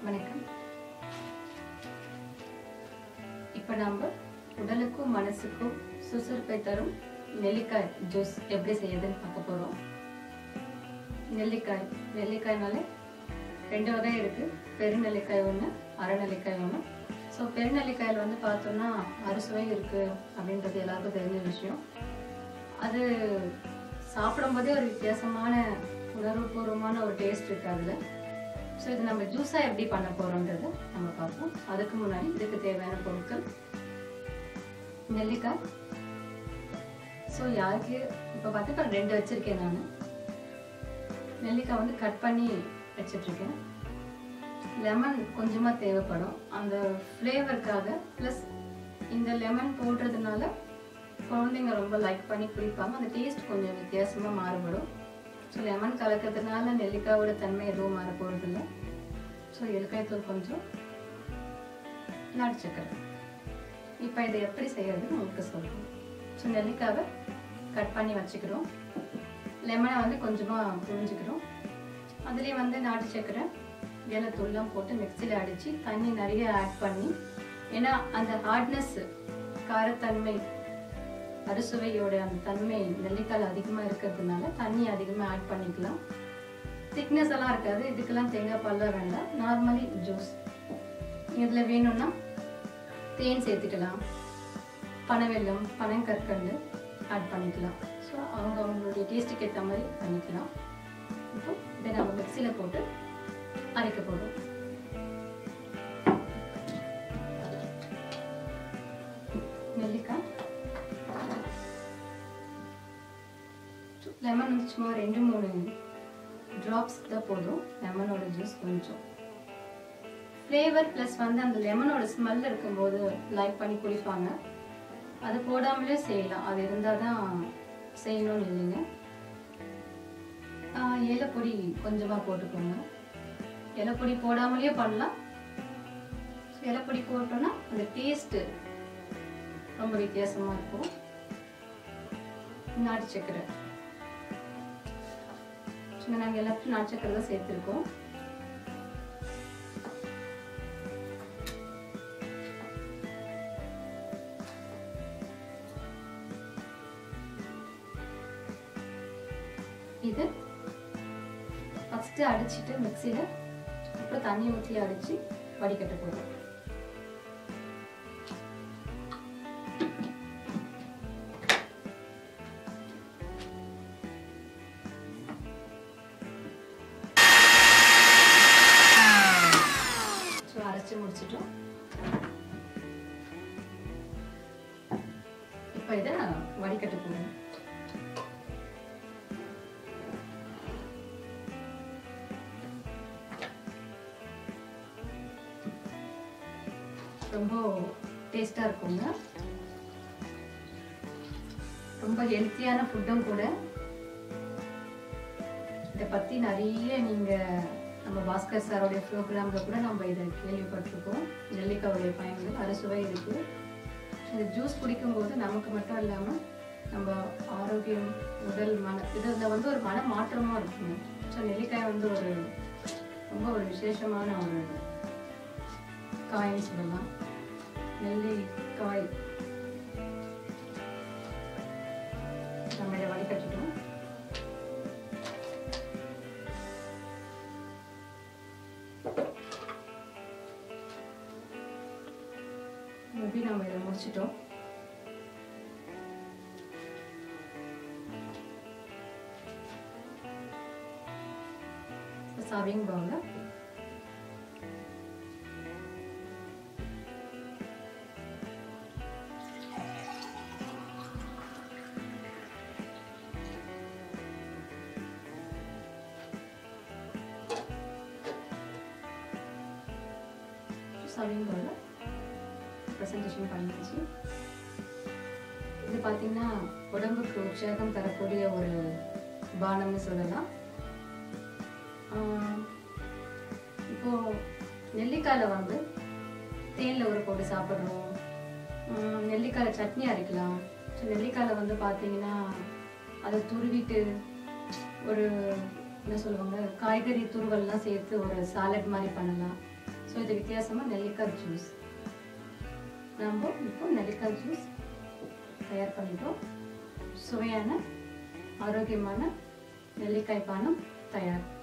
வணக்கம் இப்போ நம்ம உடலுக்கும் மனசுக்கும் சுறுசுறுப்பை தரும் நெல்லிக்காய் ஜூஸ் எப்படி செய்யுதுன்னு பார்க்க போகிறோம் நெல்லிக்காய் நெல்லிக்காய்னாலே ரெண்டு வகை இருக்கு பெருநெல்லிக்காய் ஒன்று அரைநெல்லிக்காய் ஒன்று ஸோ பெருநெல்லிக்காயில் வந்து பார்த்தோம்னா அறுசுவை இருக்கு அப்படின்றது எல்லாருக்கும் தெரிஞ்ச விஷயம் அது சாப்பிடும்போதே ஒரு வித்தியாசமான உணர்வுபூர்வமான ஒரு டேஸ்ட் இருக்கு அதில் ஸோ இது நம்ம ஜூஸாக எப்படி பண்ண போகிறோன்றத நம்ம பார்ப்போம் அதுக்கு முன்னாடி இதுக்கு தேவையான பொருட்கள் நெல்லிக்காய் ஸோ யாருக்கு இப்போ பார்த்தா ரெண்டு வச்சுருக்கேன் நான் நெல்லிக்காய் வந்து கட் பண்ணி வச்சிட்ருக்கேன் லெமன் கொஞ்சமாக தேவைப்படும் அந்த ஃப்ளேவருக்காக ப்ளஸ் இந்த லெமன் போடுறதுனால குழந்தைங்க ரொம்ப லைக் பண்ணி குடிப்பாங்க அந்த டேஸ்ட் கொஞ்சம் வித்தியாசமாக மாறுபடும் ஸோ லெமன் கலக்கிறதுனால நெல்லிக்காயோட தன்மை எதுவும் மாற போகிறதில்ல ஸோ எலுக்காய் தூள் கொஞ்சம் நாட்டு சக்கரை இப்போ இதை எப்படி செய்யறதுன்னு உங்களுக்கு சொல்கிறேன் ஸோ நெல்லிக்காவை கட் பண்ணி வச்சுக்கிறோம் லெமனை வந்து கொஞ்சமாக புழிஞ்சுக்கிறோம் அதுலேயே வந்து நாட்டு சக்கரை ஏலத்தூள்லாம் போட்டு மிக்சியில் அடித்து தண்ணி நிறைய ஆட் பண்ணி ஏன்னா அந்த ஹார்ட்னஸ் காரத்தன்மை அறுசுவையோட அந்த தன்மை நெல்லிக்காய் அதிகமாக இருக்கிறதுனால தண்ணி அதிகமாக ஆட் பண்ணிக்கலாம் திக்னஸ் எல்லாம் இருக்காது இதுக்கெல்லாம் தேங்காய் பால்லாம் வேண்டாம் நார்மலி ஜூஸ் இதில் வேணும்னா தேன் சேர்த்துக்கலாம் பனவெல்லம் பனங்கற்கண்டு ஆட் பண்ணிக்கலாம் ஸோ அவங்க அவங்களுடைய டேஸ்ட்டுக்கு ஏற்ற மாதிரி பண்ணிக்கலாம் இப்போ இதை நம்ம மிக்சியில் போட்டு அரைக்க போகிறோம் நெல்லிக்காய் லெமன் வந்து சும்மா ரெண்டு மூணு ட்ராப்ஸ் தான் போதும் லெமனோட ஜூஸ் கொஞ்சம் ஃப்ளேவர் ப்ளஸ் வந்து அந்த லெமனோட ஸ்மெல் இருக்கும்போது லைக் பண்ணி குடிப்பாங்க அது போடாமலே செய்யலாம் அது இருந்தால் தான் செய்யணும்னு இல்லைங்க ஆஹ் ஏலப்பொடி கொஞ்சமாக போட்டுக்கோங்க ஏலப்பொடி போடாமலேயே பண்ணலாம் ஏலப்பொடி போட்டோன்னா அந்த டேஸ்ட்டு ரொம்ப வித்தியாசமாக இருக்கும் நாட்டு சக்கரை சும்மா நாங்கள் எல்லாத்தையும் நாட்டு சக்கரை தான் சேர்த்துருக்கோம் இது ஃபஸ்ட்டு அடிச்சிட்டு மிக்சியில் அப்புறம் தண்ணி ஊற்றி அடித்து வடிகட்ட போதும் ஸோ அரைச்சி முடிச்சிட்டோம் இப்போ இதை வடிகட்ட போகிறேன் ரொம்ப டேஸ்டாக இருக்குங்க ரொம்ப ஹெல்த்தியான ஃபுட்டும் கூட இதை பற்றி நிறைய நீங்கள் நம்ம பாஸ்கர் சாரோடைய ப்ரோக்ராமில் கூட நம்ம இதை கேள்விப்பட்டிருக்கோம் நெல்லிக்காவுடைய பயன்கள் அறுசுவை இருக்குது இந்த ஜூஸ் குடிக்கும்போது நமக்கு மட்டும் இல்லாமல் நம்ம ஆரோக்கியம் உடல் மன இதில் வந்து ஒரு மன மாற்றமாக இருக்குங்க ஸோ நெல்லிக்காய் வந்து ஒரு ரொம்ப ஒரு விசேஷமான ஒரு காய்னு சொல்லலாம் நெல்லிக்காய் நம்ம இதை வடிகட்டிட்டோம் மேபி நம்ம இதை முடிச்சிட்டோம் சர்விங் பவுலில் சர்விங் பவுலில் ப்ரெசன்டேஷன் பண்ணிடுச்சு இது பார்த்தீங்கன்னா உடம்புக்கு உற்சாகம் தரக்கூடிய ஒரு பானம்னு சொல்லலாம் ஆஹ் இப்போ நெல்லிக்காயில் வந்து தேனில் ஊற போட்டு சாப்பிட்றோம் உம் நெல்லிக்காயில் சட்னி அரைக்கலாம் ஸோ நெல்லிக்காயில் வந்து பார்த்தீங்கன்னா அதை துருவிட்டு ஒரு என்ன சொல்லுவாங்க காய்கறி துருவல்லாம் சேர்த்து ஒரு சாலட் மாதிரி பண்ணலாம் ஸோ இது வித்தியாசமாக நெல்லிக்காய் ஜூஸ் நம்ம இப்போ நெல்லிக்காய் ஜூஸ் தயார் பண்ணிட்டோம் சுவையான ஆரோக்கியமான நெல்லிக்காய் பானம் தயார்